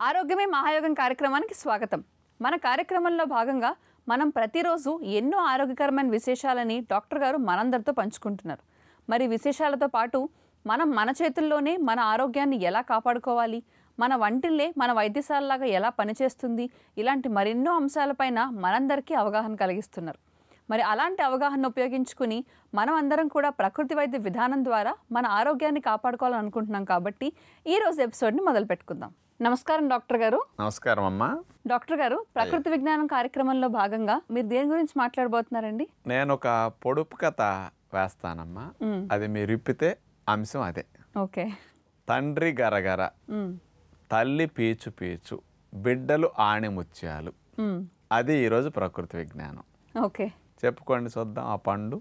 ఆరోగ్యమే మహాయోగం కార్యక్రమానికి స్వాగతం మన కార్యక్రమంలో భాగంగా మనం ప్రతిరోజు ఎన్నో ఆరోగ్యకరమైన విశేషాలని డాక్టర్ గారు మనందరితో పంచుకుంటున్నారు మరి విశేషాలతో పాటు మనం మన చేతుల్లోనే మన ఆరోగ్యాన్ని ఎలా కాపాడుకోవాలి మన వంటిల్లే మన వైద్యశాలలాగా ఎలా పనిచేస్తుంది ఇలాంటి మరెన్నో అంశాలపైన మనందరికీ అవగాహన కలిగిస్తున్నారు మరి అలాంటి అవగాహన ఉపయోగించుకుని మనం అందరం కూడా ప్రకృతి వైద్య విధానం ద్వారా మన ఆరోగ్యాన్ని కాపాడుకోవాలని అనుకుంటున్నాం కాబట్టి ఈ రోజు ఎపిసోడ్ని మొదలు పెట్టుకుందాం నమస్కారం డాక్టర్ గారు నమస్కారం అమ్మా డాక్టర్ గారు ప్రకృతి విజ్ఞానం కార్యక్రమంలో భాగంగా మీరు దేని గురించి మాట్లాడబోతున్నారండి నేను ఒక పొడుపు కథ వేస్తానమ్మా మ్మ్. అది మీరు ఇప్పితే అంశం అదే ఓకే తండ్రి గరగర మ్మ్. తల్లి పీచు పీచు బిడ్డలు ఆణిముత్యాలు మ్మ్. అది ఈరోజు ప్రకృతి విజ్ఞానం ఓకే చెప్పుకోండి చూద్దాం ఆ పండు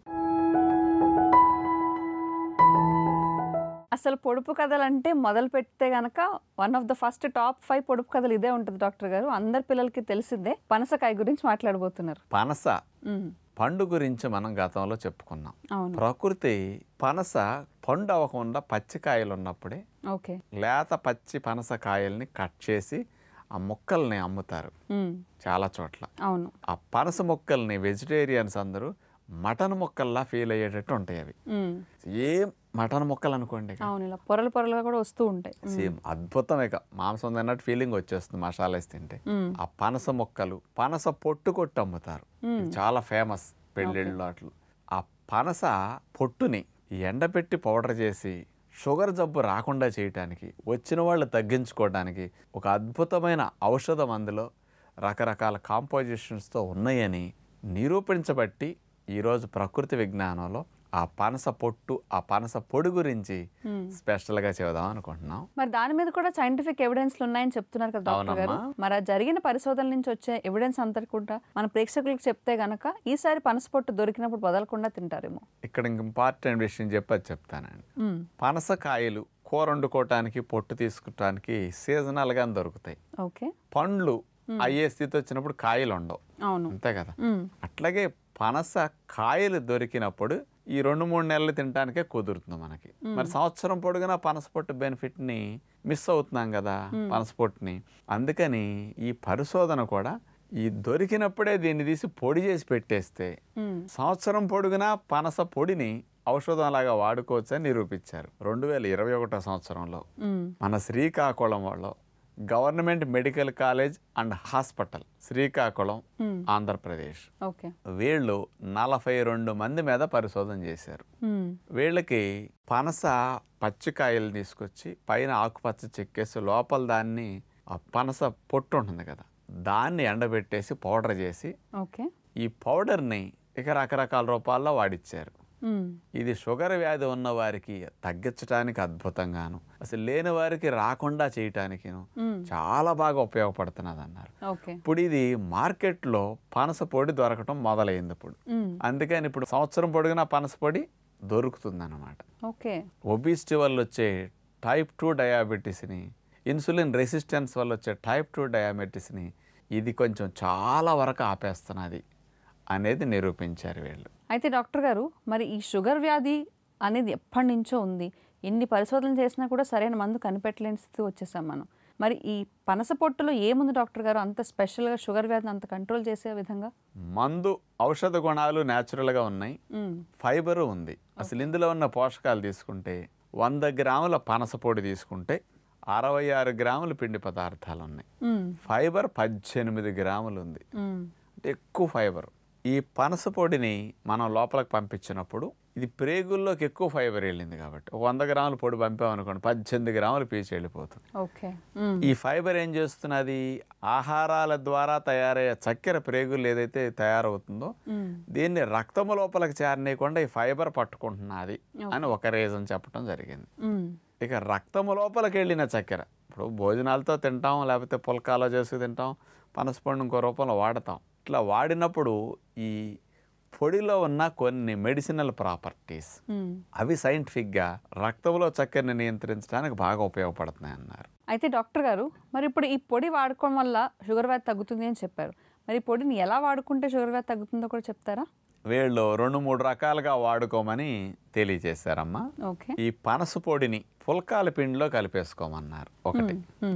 అసలు పొడుపు కథలు అంటే మొదలు పెడితే గనక one of the first top five పొడుపు కథలు ఇదే ఉంటుంది డాక్టర్ గారు అందరి పిల్లలకి తెలిసిందే పనసకాయ గురించి మాట్లాడబోతున్నారు పనస మ్మ్. పండు గురించి మనం గతంలో చెప్పుకున్నాం అవును ప్రకృతి పనస పండు అవ్వకుండా పచ్చికాయలు ఉన్నప్పుడే ఓకే లేత పచ్చి పనస కాయల్ని కట్ చేసి ఆ ముక్కల్ని అమ్ముతారు మ్మ్. చాలా చోట్ల అవును ఆ పనస మొక్కల్ని వెజిటేరియన్స్ అందరూ మటన్ మొక్కల్లా ఫీల్ అయ్యేటట్టు ఉంటాయి అవి మ్మ్. ఏం మటన్ మొక్కలు అనుకోండి ఇక. అవును ఇలా పొరలు పొరలుగా కూడా వస్తూ ఉంటాయి సేమ్ అద్భుతం ఇక మాంసం తిన్నట్టు ఫీలింగ్ వచ్చేస్తుంది మసాలా వేసి తింటే మ్మ్. ఆ పనస మొక్కలు పనస పొట్టు కొట్టు అమ్ముతారు ఇది చాలా ఫేమస్ పెళ్ళిళ్ళు అట్లు ఆ పనస పొట్టుని ఎండబెట్టి పౌడర్ చేసి షుగర్ జబ్బు రాకుండా చేయటానికి వచ్చిన వాళ్ళు తగ్గించుకోవడానికి ఒక అద్భుతమైన ఔషధం అందులో రకరకాల కాంపోజిషన్స్తో ఉన్నాయని నిరూపించబట్టి ఈరోజు ప్రకృతి విజ్ఞానంలో ఆ పనస పొట్టు ఆ పనస పొడి గురించి స్పెషల్గా చెబుదాం అనుకుంటున్నాం మరి దాని మీద కూడా సైంటిఫిక్ ఎవిడెన్స్లు ఉన్నాయని చెప్తున్నారు కదా డాక్టర్ గారు అవునమ్మా. మరి ఆ జరిగిన పరిశోధన నుంచి వచ్చే ఎవిడెన్స్ అంతా కూడా మన ప్రేక్షకులకు చెప్తే గనక ఈసారి పనసపొట్టు దొరికినప్పుడు వదలకుండా తింటారేమో ఇక్కడ ఇంక ఇంపార్టెంట్ విషయం చెప్పి చెప్తానండి మ్మ్. పనసకాయలు కూర వండుకోవటానికి పొట్టు తీసుకుంటానికి సీజనల్గా దొరుకుతాయి ఓకే పండ్లు అయ్యే స్థితి వచ్చినప్పుడు కాయలు ఉండవు అవును అంతే కదా మ్మ్. అట్లాగే పనస కాయలు దొరికినప్పుడు ఈ రెండు మూడు నెలలు తినడానికే కుదురుతుంది మనకి మరి సంవత్సరం పొడుగునా పనస పొట్టు బెనిఫిట్ని మిస్ అవుతున్నాం కదా పనస పొట్టుని అందుకని ఈ పరిశోధన కూడా ఈ దొరికినప్పుడే దీన్ని తీసి పొడి చేసి పెట్టేస్తే మ్మ్. సంవత్సరం పొడుగునా పనస పొడిని ఔషధంలాగా వాడుకోవచ్చు అని నిరూపించారు రెండు వేల ఇరవై ఒకటో సంవత్సరంలో మ్మ్. మన శ్రీకాకుళం వాళ్ళు government medical college and hospital Srikakulam మ్మ్. ఆంధ్రప్రదేశ్ ఓకే వీళ్ళు నలభై రెండు మంది మీద పరిశోధన చేశారు మ్మ్. వీళ్ళకి పనస పచ్చికాయలు తీసుకొచ్చి పైన ఆకుపచ్చ చెక్కేసి లోపల దాన్ని ఆ పనస పొట్టు ఉంటుంది కదా దాన్ని ఎండబెట్టేసి పౌడర్ చేసి ఓకే ఈ పౌడర్ని ఇక రకరకాల రూపాల్లో వాడిచ్చారు మ్మ్. ఇది షుగర్ వ్యాధి ఉన్న వారికి తగ్గించడానికి అద్భుతంగాను అసలు లేని వారికి రాకుండా చేయటానికిను మ్మ్. చాలా బాగా ఉపయోగపడుతున్నది అన్నారు ఓకే ఇప్పుడు ఇది మార్కెట్లో పనస పొడి దొరకటం మొదలైంది ఇప్పుడు మ్మ్. అందుకని ఇప్పుడు సంవత్సరం పొడిగిన పనస పొడి దొరుకుతుంది అన్నమాట ఓకే ఒబిసిటీ వల్ల వచ్చే టైప్ టూ డయాబెటీస్ని ఇన్సులిన్ రెసిస్టెన్స్ వల్ల వచ్చే టైప్ టూ డయాబెటీస్ని ఇది కొంచెం చాలా వరకు ఆపేస్తున్నది అనేది నిరూపించారు వీళ్ళు అయితే డాక్టర్ గారు మరి ఈ షుగర్ వ్యాధి అనేది ఎప్పటి నుంచో ఉంది ఎన్ని పరిశోధనలు చేసినా కూడా సరైన మందు కనిపెట్టలేని స్థితి వచ్చేసాం మనం మరి ఈ పనస పొట్టులో ఏముంది డాక్టర్ గారు అంత స్పెషల్గా షుగర్ వ్యాధిని అంత కంట్రోల్ చేసే విధంగా మందు ఔషధ గుణాలు న్యాచురల్గా ఉన్నాయి మ్మ్. ఫైబరు ఉంది అసలు ఇందులో ఉన్న పోషకాలు తీసుకుంటే వంద గ్రాముల పనస పొడి తీసుకుంటే అరవై ఆరు గ్రాముల పిండి పదార్థాలు ఉన్నాయి మ్మ్. ఫైబర్ పద్దెనిమిది గ్రాములు ఉంది మ్మ్. అంటే ఎక్కువ ఫైబర్ ఈ పనస పొడిని మనం లోపలికి పంపించినప్పుడు ఇది ప్రేగుల్లోకి ఎక్కువ ఫైబర్ వెళ్ళింది కాబట్టి ఒక వంద గ్రాముల పొడి పంపామనుకోండి పద్దెనిమిది గ్రాములు పీచు వెళ్ళిపోతుంది ఓకే మ్మ్. ఈ ఫైబర్ ఏం చేస్తున్నది ఆహారాల ద్వారా తయారయ్యే చక్కెర ప్రేగులు ఏదైతే తయారవుతుందో మ్మ్. దీన్ని రక్తము లోపలికి చేరనీయకుండా ఈ ఫైబర్ పట్టుకుంటున్నది అని ఒక రీజన్ చెప్పడం జరిగింది మ్మ్. ఇక రక్తము లోపలికి వెళ్ళిన చక్కెర ఇప్పుడు భోజనాలతో తింటాం లేకపోతే పుల్కాలో చేసి తింటాం పనసపండు ఇంకో రూపంలో వాడతాం ఇట్లా వాడినప్పుడు ఈ పొడిలో ఉన్న కొన్ని మెడిసినల్ ప్రాపర్టీస్ మ్మ్. అవి సైంటిఫిక్గా రక్తంలో చక్కెరని నియంత్రించడానికి బాగా ఉపయోగపడుతున్నాయి అన్నారు అయితే డాక్టర్ గారు మరి ఇప్పుడు ఈ పొడి వాడుకోవడం వల్ల షుగర్ వ్యాధి తగ్గుతుంది అని చెప్పారు మరి ఈ పొడిని ఎలా వాడుకుంటే షుగర్ వ్యాధి తగ్గుతుందో కూడా చెప్తారా వీళ్ళు రెండు మూడు రకాలుగా వాడుకోమని తెలియజేశారమ్మా ఓకే ఈ పనస పొడిని పుల్కాల పిండిలో కలిపేసుకోమన్నారు ఒకటి మ్మ్.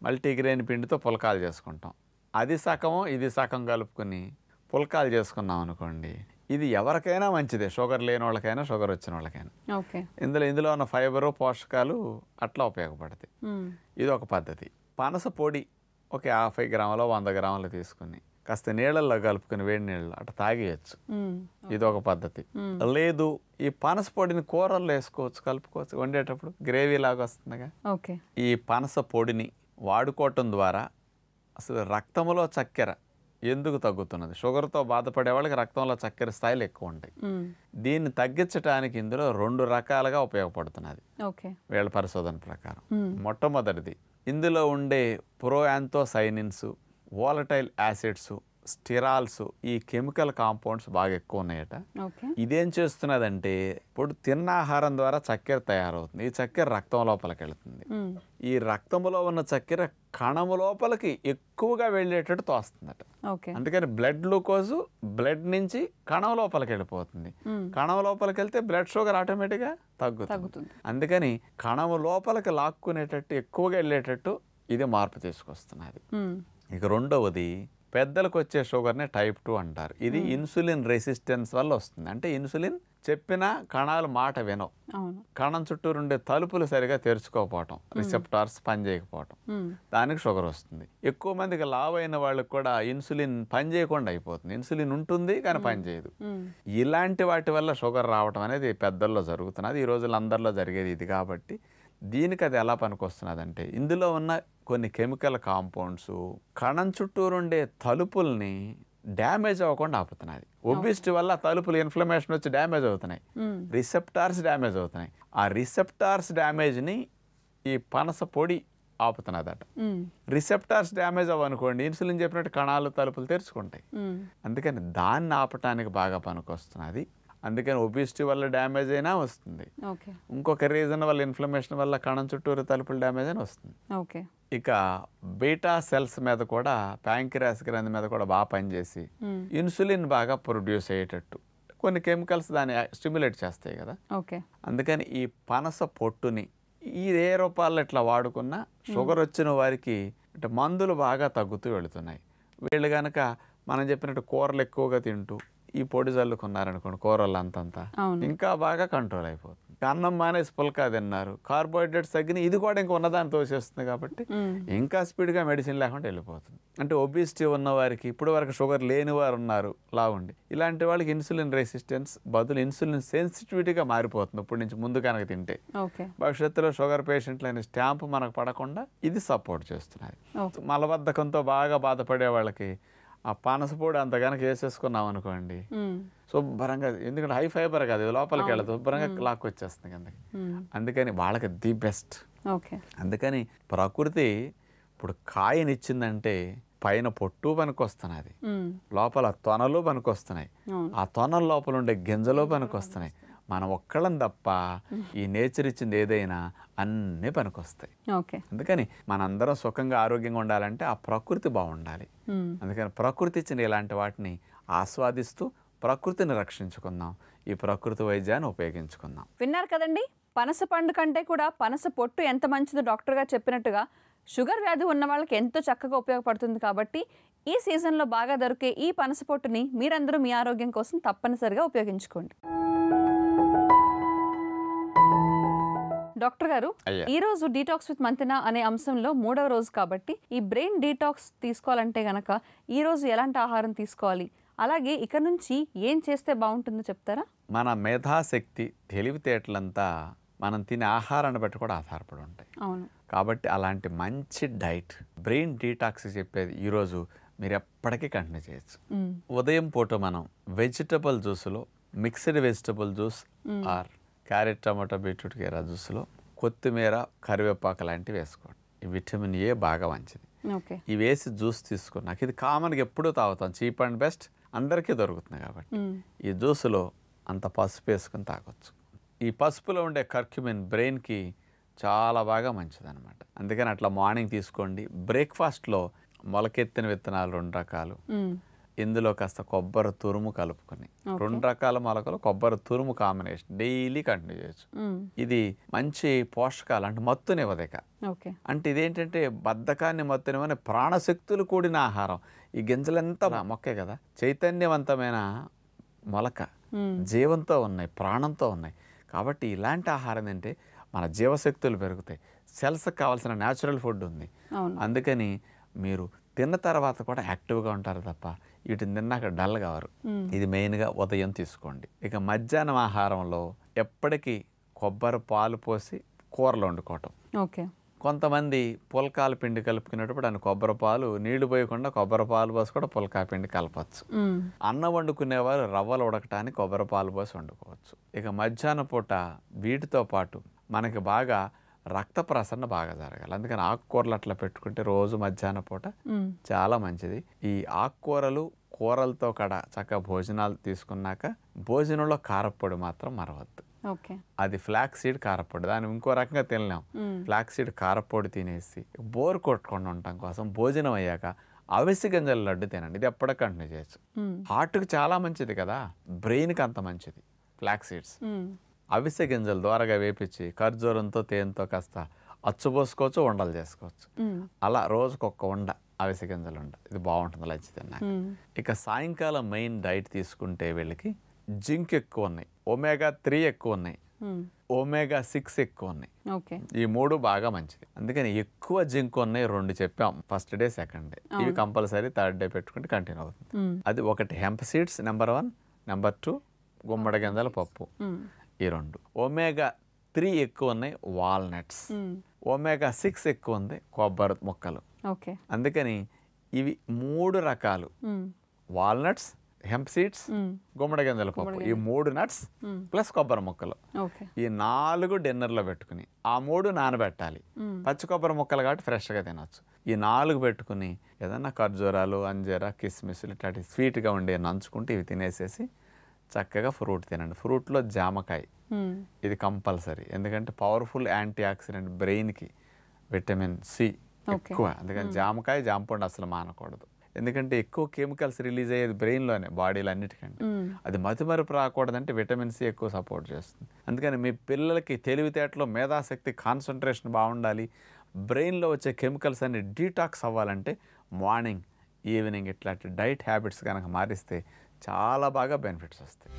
మల్టీగ్రెయిన్ పిండితో పులకాలు చేసుకుంటాం అది సగం ఇది సగం కలుపుకొని పులకాలు చేసుకున్నాం అనుకోండి ఇది ఎవరికైనా మంచిదే షుగర్ లేని వాళ్ళకైనా షుగర్ వచ్చిన వాళ్ళకైనా ఓకే ఇందులో ఇందులో ఉన్న ఫైబరు పోషకాలు అట్లా ఉపయోగపడతాయి మ్మ్. ఇది ఒక పద్ధతి పనస పొడి ఒక యాభై గ్రాములు వంద గ్రాములు తీసుకుని కాస్త నీళ్ళల్లో కలుపుకొని వేడి నీళ్ళు అట్లా తాగేయచ్చు మ్మ్. ఇది ఒక పద్ధతి లేదు ఈ పనస పొడిని కూరల్లో వేసుకోవచ్చు కలుపుకోవచ్చు వండేటప్పుడు గ్రేవీ లాగా వస్తుందిగా ఓకే ఈ పనస పొడిని వాడుకోవటం ద్వారా అసలు రక్తంలో చక్కెర ఎందుకు తగ్గుతున్నది షుగర్తో బాధపడే వాళ్ళకి రక్తంలో చక్కెర స్థాయిలు ఎక్కువ ఉంటాయి మ్మ్. దీన్ని తగ్గించడానికి ఇందులో రెండు రకాలుగా ఉపయోగపడుతున్నది ఓకే వీళ్ళ పరిశోధన ప్రకారం మ్మ్. మొట్టమొదటిది ఇందులో ఉండే ప్రోయాంతోసైనిన్స్ వాలటైల్ యాసిడ్స్ స్టిరాల్స్ ఈ కెమికల్ కాంపౌండ్స్ బాగా ఎక్కువ ఉన్నాయట ఓకే ఇదేం చేస్తున్నదంటే ఇప్పుడు తిన్న ఆహారం ద్వారా చక్కెర తయారవుతుంది ఈ చక్కెర రక్తం లోపలికి వెళుతుంది మ్మ్. ఈ రక్తంలో ఉన్న చక్కెర కణము లోపలికి ఎక్కువగా వెళ్ళేటట్టు తోస్తుందట ఓకే అందుకని బ్లడ్ గ్లూకోజు బ్లడ్ నుంచి కణం లోపలికి వెళ్ళిపోతుంది మ్మ్. కణం లోపలికి వెళ్తే బ్లడ్ షుగర్ ఆటోమేటిక్గా తగ్గుతుంది తగ్గుతుంది అందుకని కణము లోపలికి లాక్కునేటట్టు ఎక్కువగా వెళ్ళేటట్టు ఇది మార్పు తీసుకొస్తున్నది మ్మ్. ఇక రెండవది పెద్దలకు వచ్చే షుగర్ని టైప్ టూ అంటారు ఇది ఇన్సులిన్ రెసిస్టెన్స్ వల్ల వస్తుంది అంటే ఇన్సులిన్ చెప్పిన కణాలు మాట వినవు అవును కణం చుట్టూ ఉండే తలుపులు సరిగా తెరుచుకోకపోవటం రిసెప్టార్స్ పనిచేయకపోవటం మ్మ్. దానికి షుగర్ వస్తుంది ఎక్కువ మందికి లావ్ అయిన వాళ్ళకి కూడా ఇన్సులిన్ పనిచేయకుండా అయిపోతుంది ఇన్సులిన్ ఉంటుంది కానీ పనిచేయదు మ్మ్. ఇలాంటి వాటి వల్ల షుగర్ రావటం అనేది పెద్దల్లో జరుగుతున్నది ఈ రోజుల్లో అందరిలో జరిగేది ఇది కాబట్టి దీనికి అది ఎలా పనికొస్తున్నదంటే ఇందులో ఉన్న కొన్ని కెమికల్ కాంపౌండ్స్ కణం చుట్టూరు ఉండే తలుపుల్ని డ్యామేజ్ అవ్వకుండా ఆపుతున్నది ఒబిసిటీ వల్ల తలుపులు ఇన్ఫ్లమేషన్ వచ్చి డ్యామేజ్ అవుతున్నాయి మ్మ్. రిసెప్టార్స్ డ్యామేజ్ అవుతున్నాయి ఆ రిసెప్టార్స్ డ్యామేజ్ని ఈ పనస పొడి ఆపుతున్నదట మ్మ్. రిసెప్టార్స్ డ్యామేజ్ అవ్వనుకోండి ఇన్సులిన్ చెప్పినట్టు కణాలు తలుపులు తెరుచుకుంటాయి మ్మ్. అందుకని దాన్ని ఆపటానికి బాగా పనికొస్తున్నది అందుకని ఒబిసిటీ వల్ల డ్యామేజ్ అయినా వస్తుంది ఓకే ఇంకొక రీజన్ వల్ల ఇన్ఫ్లమేషన్ వల్ల కణం చుట్టూరు తలుపులు డ్యామేజ్ అయినా వస్తుంది ఓకే ఇక బీటా సెల్స్ మీద కూడా ప్యాంక్రాస్ గ్రంథి మీద కూడా బాగా పనిచేసి మ్మ్. ఇన్సులిన్ బాగా ప్రొడ్యూస్ అయ్యేటట్టు కొన్ని కెమికల్స్ దాన్ని స్టిమ్యులేట్ చేస్తాయి కదా ఓకే అందుకని ఈ పనస పొట్టుని ఈ ఏ రూపాల్లో ఇట్లా వాడుకున్నా షుగర్ వచ్చిన వారికి అంటే మందులు బాగా తగ్గుతూ వెళుతున్నాయి వీళ్ళు కనుక మనం చెప్పినట్టు కూరలు ఎక్కువగా తింటూ ఈ పొడి చల్లుకున్నారనుకోండి కూరలు అంతంతా అవును ఇంకా బాగా కంట్రోల్ అయిపోతుంది అన్నం మానేసి పుల్కా తిన్నారు కార్బోహైడ్రేట్స్ తగ్గిన ఇది కూడా ఇంకా ఉన్నదాన్ని తోసేస్తుంది కాబట్టి మ్మ్. ఇంకా స్పీడ్గా మెడిసిన్ లేకుండా వెళ్ళిపోతుంది అంటే ఒబిసిటీ ఉన్న వారికి ఇప్పుడు వరకు షుగర్ లేని వారు ఉన్నారు లావుండి ఇలాంటి వాళ్ళకి ఇన్సులిన్ రెసిస్టెన్స్ బదులు ఇన్సులిన్ సెన్సిటివిటీగా మారిపోతుంది ఇప్పటి నుంచి ముందు కనుక తింటే ఓకే భవిష్యత్తులో షుగర్ పేషెంట్లు అనే స్టాంప్ మనకు పడకుండా ఇది సపోర్ట్ చేస్తున్నది ఓకే మలబద్ధకంతో బాగా బాధపడే వాళ్ళకి ఆ పనసపొడి అంత కనుక వేసేసుకున్నాం అనుకోండి మ్మ్. శుభ్రంగా ఎందుకంటే హై ఫైబర్ కాదు ఇది లోపలికి వెళ్ళదు శుభ్రంగా లాక్ వచ్చేస్తుంది కిందకి మ్మ్. అందుకని వాళ్ళకి ది బెస్ట్ ఓకే అందుకని ప్రకృతి ఇప్పుడు కాయనిచ్చిందంటే పైన పొట్టు పనికొస్తున్నది మ్మ్. లోపల తొనలు పనికొస్తున్నాయి అవును ఆ తొనల లోపల ఉండే గింజలు పనికొస్తున్నాయి మనం ఒక్కళ్ళం తప్ప ఈ నేచర్ ఇచ్చింది ఏదైనా అన్నీ పనికొస్తాయి ఓకే అందుకని మనందరం సుఖంగా ఆరోగ్యంగా ఉండాలంటే ఆ ప్రకృతి బాగుండాలి మ్మ్. అందుకని ప్రకృతి ఇచ్చిన ఇలాంటి వాటిని ఆస్వాదిస్తూ ప్రకృతిని రక్షించుకుందాం ఈ ప్రకృతి వైద్యాన్ని ఉపయోగించుకుందాం విన్నారు కదండి పనస పండు కంటే కూడా పనస పొట్టు ఎంత మంచిదో డాక్టర్ గారు చెప్పినట్టుగా షుగర్ వ్యాధి ఉన్న వాళ్ళకి ఎంతో చక్కగా ఉపయోగపడుతుంది కాబట్టి ఈ సీజన్లో బాగా దొరికే ఈ పనస పొట్టుని మీరందరూ మీ ఆరోగ్యం కోసం తప్పనిసరిగా ఉపయోగించుకోండి డాక్టర్ గారు అయ్యా. ఈ రోజు డీటాక్స్ విత్ మంతెన అనే అంశంలో మూడవ రోజు కాబట్టి ఈ బ్రెయిన్ డీటాక్స్ తీసుకోవాలంటే గనక ఈ రోజు ఎలాంటి ఆహారం తీసుకోవాలి అలాగే ఇక నుంచి ఏం చేస్తే బాగుంటుందో చెప్తారా మన మేధాశక్తి తెలివితేటలంతా మనం తినే ఆహారాన్ని బట్టి కూడా ఆధారపడి ఉంటాయి అవును కాబట్టి అలాంటి మంచి డైట్ బ్రెయిన్ డీటాక్స్ చెప్పేది ఈరోజు మీరు ఎప్పటికీ కంటిన్యూ చేయొచ్చు మ్మ్. ఉదయం పూట మనం వెజిటబుల్ జ్యూస్లో mixed vegetable juice or carrot tomato beetroot కీరా జ్యూస్లో కొత్తిమీర కరివేపాకు లాంటివి వేసుకోండి ఈ విటమిన్ ఏ బాగా మంచిది ఓకే ఇవి వేసి జ్యూస్ తీసుకున్నాక ఇది కామన్గా ఎప్పుడూ తాగుతాం చీప్ అండ్ బెస్ట్ అందరికీ దొరుకుతుంది కాబట్టి మ్మ్. ఈ జ్యూస్లో అంత పసుపు వేసుకుని తాగొచ్చు ఈ పసుపులో ఉండే కర్క్యుమిన్ బ్రెయిన్కి చాలా బాగా మంచిదన్నమాట అందుకని అట్లా మార్నింగ్ తీసుకోండి బ్రేక్ఫాస్ట్లో మొలకెత్తిన విత్తనాలు రెండు రకాలు మ్మ్. ఇందులో కాస్త కొబ్బరి తురుము కలుపుకొని రెండు రకాల మొలకలు కొబ్బరి తురుము కాంబినేషన్ డైలీ కంటిన్యూ చేయొచ్చు మ్మ్. ఇది మంచి పోషకాలు అంటే మత్తునివ్వదు ఇక ఓకే అంటే ఇదేంటంటే బద్ధకాన్ని మత్తునివ్వని ప్రాణశక్తులు కూడిన ఆహారం ఈ గింజలంతా మొక్కే కదా చైతన్యవంతమైన మొలక మ్మ్. జీవంతో ఉన్నాయి ప్రాణంతో ఉన్నాయి కాబట్టి ఇలాంటి ఆహారం తింటే మన జీవశక్తులు పెరుగుతాయి సెల్స్కి కావాల్సిన న్యాచురల్ ఫుడ్ ఉంది అవును అందుకని మీరు తిన్న తర్వాత కూడా యాక్టివ్గా ఉంటారు తప్ప వీటిని తిన్నాక డల్ కావరు మ్మ్. ఇది మెయిన్గా ఉదయం తీసుకోండి ఇక మధ్యాహ్నం ఆహారంలో ఎప్పటికీ కొబ్బరి పాలు పోసి కూరలు వండుకోవటం ఓకే కొంతమంది పుల్కాల పిండి కలుపుకునేటప్పుడు దాని కొబ్బరి పాలు నీళ్లు పోయకుండా కొబ్బరి పాలు పోసి కూడా పుల్కా పిండి కలపచ్చు మ్మ్. అన్నం వండుకునేవారు రవ్వలు ఉడకటానికి కొబ్బరి పాలు పోసి వండుకోవచ్చు ఇక మధ్యాహ్నం పూట వీటితో పాటు మనకి బాగా రక్త ప్రసరణ బాగా జరగాలి అందుకని ఆకుకూరలు అట్లా పెట్టుకుంటే రోజు మధ్యాహ్నం పూట మ్మ్. చాలా మంచిది ఈ ఆకుకూరలు కూరలతో కడ చక్కగా భోజనాలు తీసుకున్నాక భోజనంలో కారప్పొడి మాత్రం మరవద్దు ఓకే అది ఫ్లాక్ సీడ్ కారప్పొడి దాన్ని ఇంకో రకంగా తినలేం మ్మ్. ఫ్లాక్ సీడ్ కారప్పొడి తినేసి బోర్ కొట్టకుండా ఉండటం కోసం భోజనం అయ్యాక అవిసి గింజల లడ్డు తినండి ఇది ఎప్పటికి కంటిన్యూ చేయొచ్చు మ్మ్. హార్ట్కి చాలా మంచిది కదా బ్రెయిన్కి అంత మంచిది ఫ్లాక్ సీడ్స్ మ్మ్. అవిసె గింజలు దోరగా వేపించి ఖర్జూరంతో తేనెతో కాస్త అచ్చుపోసుకోవచ్చు ఉండలు చేసుకోవచ్చు మ్మ్. అలా రోజుకొక ఉండ అవిసె గింజలు ఉండ ఇది బాగుంటుంది లంచ్ తిన్నాక మ్మ్. ఇక సాయంకాలం మెయిన్ డైట్ తీసుకుంటే వీళ్ళకి జింక్ ఎక్కువ ఉన్నాయి ఒమేగా త్రీ ఎక్కువ ఉన్నాయి మ్మ్. ఒమేగా సిక్స్ ఎక్కువ ఉన్నాయి ఓకే ఈ మూడు బాగా మంచిది అందుకని ఎక్కువ జింక్ ఉన్నాయి రెండు చెప్పాం ఫస్ట్ డే సెకండ్ డే ఇవి కంపల్సరీ థర్డ్ డే పెట్టుకుంటే కంటిన్యూ అవుతుంది మ్మ్. అది ఒకటి hemp seeds number one number two గుమ్మడి గింజల పప్పు మ్మ్. ఈ రెండు ఒమేగా త్రీ ఎక్కువ ఉన్నాయి వాల్నట్స్ మ్మ్. ఒమేగా సిక్స్ ఎక్కువ ఉంది కొబ్బరి ముక్కలు ఓకే అందుకని ఇవి మూడు రకాలు మ్మ్. వాల్నట్స్ హెంప్ సీడ్స్ మ్మ్. గుమ్మడి గింజల పప్పు ఈ మూడు నట్స్ మ్మ్. ప్లస్ కొబ్బరి ముక్కలు ఓకే ఈ నాలుగు డిన్నర్లో పెట్టుకుని ఆ మూడు నానబెట్టాలి మ్మ్. పచ్చి కొబ్బరి ముక్కలు కాబట్టి ఫ్రెష్గా తినొచ్చు ఈ నాలుగు పెట్టుకుని ఏదన్నా ఖర్జూరాలు అంజీరా కిస్మిస్లు ఇట్లాంటి స్వీట్గా ఉండే నంచుకుంటే ఇవి తినేసేసి చక్కగా ఫ్రూట్ తినండి ఫ్రూట్లో జామకాయ మ్మ్. ఇది కంపల్సరీ ఎందుకంటే పవర్ఫుల్ యాంటీ ఆక్సిడెంట్ బ్రెయిన్కి విటమిన్ సి ఎక్కువ అందుకని జామకాయ జామపండు అసలు మానకూడదు ఎందుకంటే ఎక్కువ కెమికల్స్ రిలీజ్ అయ్యేది బ్రెయిన్లోనే బాడీలో అన్నిటికంటే మ్మ్. అది మతిమరుపు రాకూడదంటే విటమిన్ సి ఎక్కువ సపోర్ట్ చేస్తుంది అందుకని మీ పిల్లలకి తెలివితేటలో మేధాశక్తి కాన్సన్ట్రేషన్ బాగుండాలి బ్రెయిన్లో వచ్చే కెమికల్స్ అన్ని డీటాక్స్ అవ్వాలంటే మార్నింగ్ ఈవినింగ్ ఇట్లాంటి డైట్ హ్యాబిట్స్ కనుక మారిస్తే చాలా బాగా బెనిఫిట్స్ వస్తాయి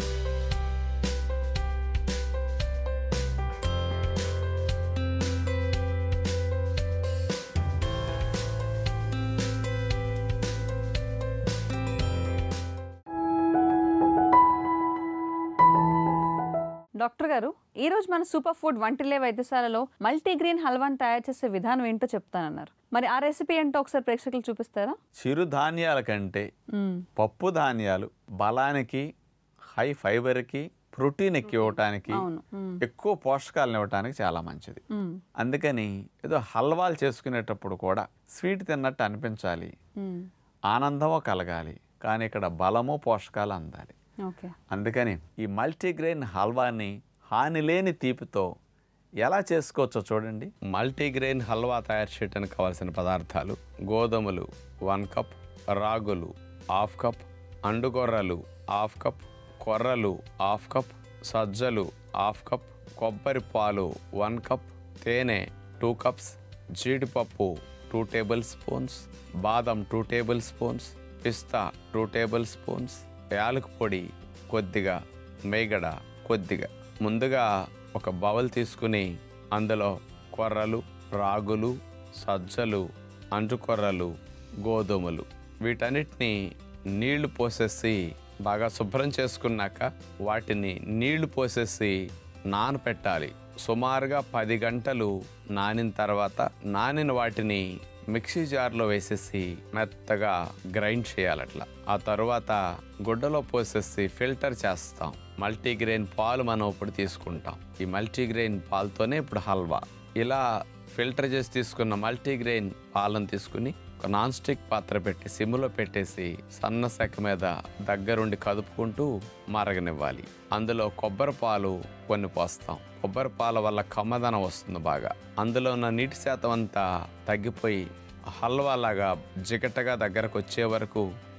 డాక్టర్ గారు ఈ రోజు మన సూపర్ ఫుడ్ వంటిలే వైద్యశాలలో మల్టీగ్రెయిన్ హల్వాని తయారు చేసే విధానం ఏంటో చెప్తానన్నారు మరి ఆ రెసిపీ ఏంటో ఒకసారి ప్రేక్షకులు చూపిస్తారా చిరుధాన్యాల కంటే మ్మ్. పప్పు ధాన్యాలు బలానికి హై ఫైబర్కి ప్రోటీన్ ఎక్కువ ఇవ్వటానికి అవును మ్మ్. ఎక్కువ పోషకాలను ఇవ్వటానికి చాలా మంచిది మ్మ్. అందుకని ఏదో హల్వాలు చేసుకునేటప్పుడు కూడా స్వీట్ తిన్నట్టు అనిపించాలి మ్మ్. ఆనందమో కలగాలి కానీ ఇక్కడ బలము పోషకాలు అందాలి ఓకే అందుకని ఈ మల్టీగ్రెయిన్ హల్వాని హాని లేని తీపితో ఎలా చేసుకోవచ్చో చూడండి మల్టీగ్రెయిన్ హల్వా తయారు చేయడానికి కావాల్సిన పదార్థాలు గోధుమలు వన్ కప్ రాగులు హాఫ్ కప్ అండుగొర్రలు హాఫ్ కప్ కొర్రలు హాఫ్ కప్ సజ్జలు హాఫ్ కప్ కొబ్బరి పాలు వన్ కప్ తేనె టూ కప్స్ జీడిపప్పు టూ టేబుల్ స్పూన్స్ బాదం టూ టేబుల్ స్పూన్స్ పిస్తా టూ టేబుల్ స్పూన్స్ యాలకు పొడి కొద్దిగా మేగడ కొద్దిగా ముందుగా ఒక బౌల్ తీసుకుని అందులో కొర్రలు రాగులు సజ్జలు అంటుకొర్రలు గోధుమలు వీటన్నిటిని నీళ్లు పోసేసి బాగా శుభ్రం చేసుకున్నాక వాటిని నీళ్లు పోసేసి నానపెట్టాలి సుమారుగా పది గంటలు నానిన తర్వాత నానిన వాటిని మిక్సీ జార్లో వేసేసి మెత్తగా గ్రైండ్ చేయాలి అట్లా ఆ తర్వాత గుడ్డలో పోసేసి ఫిల్టర్ చేస్తాం మల్టీగ్రెయిన్ పాలు మనం ఇప్పుడు తీసుకుంటాం ఈ మల్టీగ్రెయిన్ పాలతోనే ఇప్పుడు హల్వా ఇలా ఫిల్టర్ చేసి తీసుకున్న మల్టీగ్రెయిన్ పాలను తీసుకుని ఒక నాన్ స్టిక్ పాత్ర పెట్టి సిమ్లో పెట్టేసి సన్న సెక్క మీద దగ్గరుండి కదుపుకుంటూ మరగనివ్వాలి అందులో కొబ్బరి పాలు కొన్ని పోస్తాం కొబ్బరి పాల వల్ల కమ్మదనం వస్తుంది బాగా అందులో ఉన్న నీటి శాతం అంతా తగ్గిపోయి హల్వా లాగా జిగటగా దగ్గరకు వచ్చే వరకు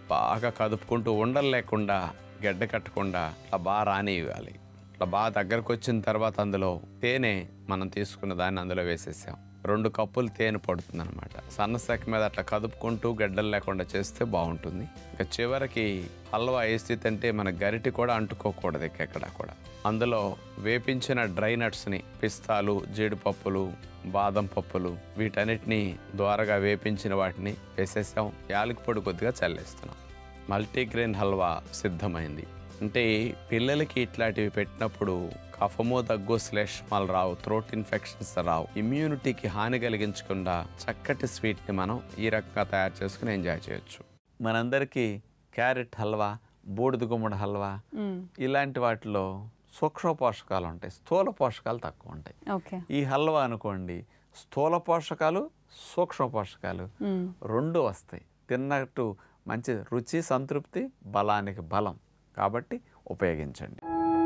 బాగా కదుపుకుంటూ ఉండలు లేకుండా గడ్డ కట్టకుండా అట్లా బాగా రానివ్వాలి అట్లా బాగా దగ్గరకు వచ్చిన తర్వాత అందులో తేనె మనం తీసుకున్న దాన్ని అందులో వేసేసాం రెండు కప్పులు తేనె పడుతుంది అనమాట సన్నసెక్క మీద అట్లా కదుపుకుంటూ గడ్డలు లేకుండా చేస్తే బాగుంటుంది ఇంకా చివరికి హల్వా ఏ స్థితి అంటే మన గరిటి కూడా అంటుకోకూడదు ఎక్కడ కూడా అందులో వేపించిన డ్రై నట్స్ని పిస్తాలు జీడిపప్పులు బాదం పప్పులు వీటన్నిటిని ద్వారగా వేపించిన వాటిని వేసేసాం యాలకి పొడి కొద్దిగా చల్లేస్తున్నాం మల్టీగ్రెయిన్ హల్వా సిద్ధమైంది అంటే పిల్లలకి ఇట్లాంటివి పెట్టినప్పుడు కఫము దగ్గు శ్లేష్మాలు రావు థ్రోట్ ఇన్ఫెక్షన్స్ రావు ఇమ్యూనిటీకి హాని కలిగించకుండా చక్కటి స్వీట్ని మనం ఈ రకంగా తయారు చేసుకుని ఎంజాయ్ చేయొచ్చు మనందరికీ క్యారెట్ హల్వా బూడిద గుమ్మడి హల్వా ఇలాంటి వాటిలో సూక్ష్మ పోషకాలు ఉంటాయి స్థూల పోషకాలు తక్కువ ఉంటాయి ఓకే ఈ హల్వా అనుకోండి స్థూల పోషకాలు సూక్ష్మ పోషకాలు రెండు వస్తాయి తిన్నట్టు మంచి రుచి సంతృప్తి బలానికి బలం కాబట్టి ఉపయోగించండి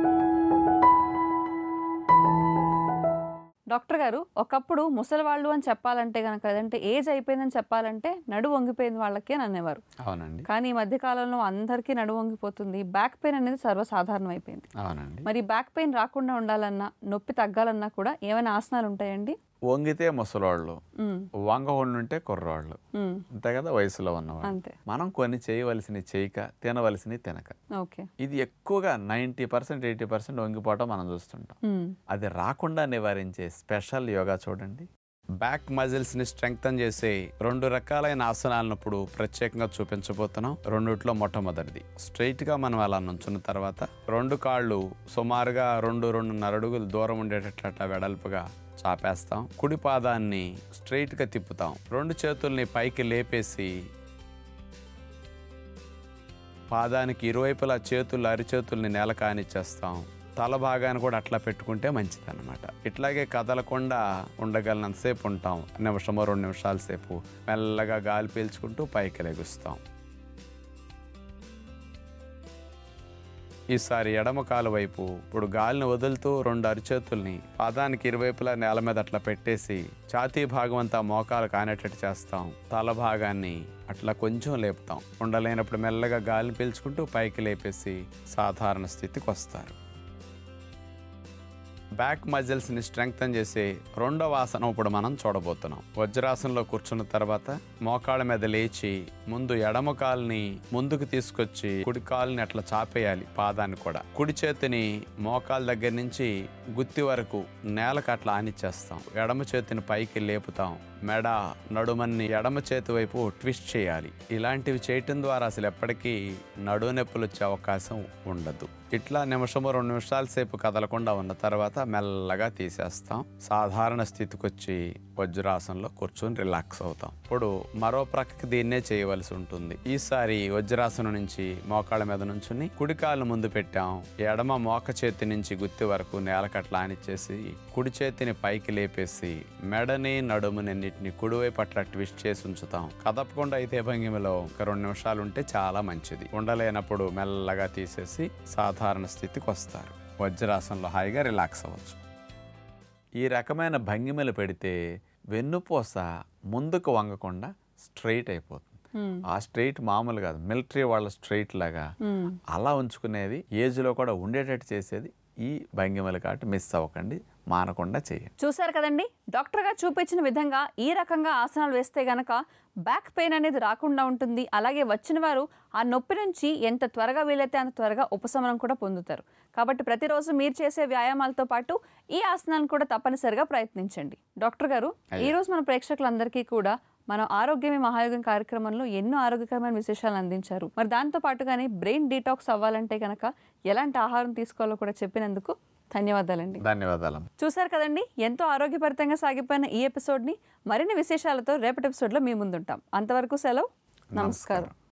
డాక్టర్ గారు ఒకప్పుడు ముసలి వాళ్ళు అని చెప్పాలంటే కనుక అదంటే ఏజ్ అయిపోయిందని చెప్పాలంటే నడు వంగిపోయింది వాళ్ళకి అని అనేవారు అవునండి కానీ ఈ మధ్య కాలంలో అందరికీ నడు వంగిపోతుంది బ్యాక్ పెయిన్ అనేది సర్వసాధారణం అయిపోయింది అవునండి మరి బ్యాక్ పెయిన్ రాకుండా ఉండాలన్నా నొప్పి తగ్గాలన్నా కూడా ఏమైనా ఆసనాలు ఉంటాయండి వంగితే ముసలోళ్ళు మ్మ్. వంగ ఉండుంటే కుర్రోళ్ళు మ్మ్. అంతే కదా వయసులో ఉన్నవాళ్ళు అంతే మనం కొన్ని చేయవలసినవి చేయక తినవలసినవి తినక ఓకే ఇది ఎక్కువగా నైంటీ పర్సెంట్ ఎయిటీ పర్సెంట్ వంగిపోవటం మనం చూస్తుంటాం మ్మ్. అది రాకుండా నివారించే స్పెషల్ యోగా చూడండి బ్యాక్ మజిల్స్ ని స్ట్రెంగ్తన్ చేసే రెండు రకాలైన ఆసనాలను ఇప్పుడు ప్రత్యేకంగా చూపించబోతున్నాం రెండిట్లో మొట్టమొదటిది స్ట్రైట్ గా మనం అలా నుంచున్న తర్వాత రెండు కాళ్ళు సుమారుగా రెండు రెండున్నర అడుగులు దూరం ఉండేటట్లు అట్లా వెడల్పుగా చాపేస్తాం కుడి పాదాన్ని స్ట్రైట్ గా తిప్పుతాం రెండు చేతుల్ని పైకి లేపేసి పాదానికి ఇరువైపులా చేతులు అరిచేతుల్ని నేల కానిచ్చేస్తాం తల భాగాన్ని కూడా అట్లా పెట్టుకుంటే మంచిదన్నమాట ఇట్లాగే కదలకుండా ఉండగలనంతసేపు ఉంటాం నిమిషమో రెండు నిమిషాల సేపు మెల్లగా గాలి పీల్చుకుంటూ పైకి లెగుస్తాం ఈసారి ఎడమ కాలు వైపు ఇప్పుడు గాలిని వదులుతూ రెండు అరిచేతుల్ని పాదానికి ఇరువైపులా నేల మీద అట్లా పెట్టేసి ఛాతీ భాగం అంతా మోకాలు కానేటట్టు చేస్తాం తల భాగాన్ని అట్లా కొంచెం లేపుతాం ఉండలేనప్పుడు మెల్లగా గాలిని పీల్చుకుంటూ పైకి లేపేసి సాధారణ స్థితికి వస్తారు బ్యాక్ మజిల్స్ ని స్ట్రెంగ్తన్ చేసే రెండవ ఆసనం ఇప్పుడు మనం చూడబోతున్నాం వజ్రాసనంలో కూర్చున్న తర్వాత మోకాళ్ళ మీద లేచి ముందు ఎడమ కాలుని ముందుకు తీసుకొచ్చి కుడి కాలుని అట్లా చాపేయాలి పాదాన్ని కూడా కుడి చేతిని మోకాల దగ్గర నుంచి గుత్తి వరకు నేలకు అట్లా ఆనిచ్చేస్తాం ఎడమ చేతిని పైకి లేపుతాం మెడ నడుమన్ని ఎడమ చేతి వైపు ట్విస్ట్ చేయాలి ఇలాంటివి చేయటం ద్వారా అసలు ఎప్పటికీ నడువు నొప్పులు వచ్చే అవకాశం ఉండదు ఇట్లా నిమిషము రెండు నిమిషాల సేపు కదలకుండా ఉన్న తర్వాత మెల్లగా తీసేస్తాం సాధారణ స్థితికి వచ్చి వజ్రాసనంలో కూర్చొని రిలాక్స్ అవుతాం ఇప్పుడు మరో ప్రక్కకి దీన్నే చేయవలసి ఉంటుంది ఈసారి వజ్రాసనం నుంచి మోకాళ్ళ మీద నుంచుని కుడి కాలు ముందు పెట్టాం ఎడమ మోక చేతి నుంచి గుత్తి వరకు నేలకట్లా ఆనిచ్చేసి కుడి చేతిని పైకి లేపేసి మెడని నడుముని అన్నిటిని కుడివైపు అట్లా ట్విస్ట్ చేసి ఉంచుతాం కదపకుండా అయితే భంగిమలో ఒక రెండు నిమిషాలు ఉంటే చాలా మంచిది ఉండలేనప్పుడు మెల్లగా తీసేసి సాధారణ స్థితికి వస్తారు వజ్రాసనంలో హాయిగా రిలాక్స్ అవ్వచ్చు ఈ రకమైన భంగిమలు పెడితే వెన్నుపూస ముందుకు వంగకుండా స్ట్రైట్ అయిపోతుంది మ్మ్. ఆ స్ట్రైట్ మామూలు కాదు మిలిటరీ వాళ్ళ స్ట్రైట్ లాగా మ్మ్. అలా ఉంచుకునేది ఏజ్లో కూడా ఉండేటట్టు చేసేది ఈ భంగిమలు కాబట్టి మిస్ అవ్వకండి మానకుండా చేయండి చూశారు కదండి డాక్టర్ గారు చూపించిన విధంగా ఈ రకంగా ఆసనాలు వేస్తే గనక బ్యాక్ పెయిన్ అనేది రాకుండా ఉంటుంది అలాగే వచ్చిన వారు ఆ నొప్పి నుంచి ఎంత త్వరగా వీలైతే అంత త్వరగా ఉపశమనం కూడా పొందుతారు కాబట్టి ప్రతిరోజు మీరు చేసే వ్యాయామాలతో పాటు ఈ ఆసనాలను కూడా తప్పనిసరిగా ప్రయత్నించండి డాక్టర్ గారు ఈ రోజు మన ప్రేక్షకులందరికీ కూడా మనం ఆరోగ్యమే మహాయోగం కార్యక్రమంలో ఎన్నో ఆరోగ్యకరమైన విశేషాలు అందించారు మరి దాంతో పాటుగానే బ్రెయిన్ డీటాక్స్ అవ్వాలంటే కనుక ఎలాంటి ఆహారం తీసుకోవాలో కూడా చెప్పినందుకు ధన్యవాదాలండి ధన్యవాదాలు చూశారు కదండి ఎంతో ఆరోగ్యభరితంగా సాగిపోయిన ఈ ఎపిసోడ్ని మరిన్ని విశేషాలతో రేపటి ఎపిసోడ్లో మీ ముందుంటాం అంతవరకు సెలవు నమస్కారం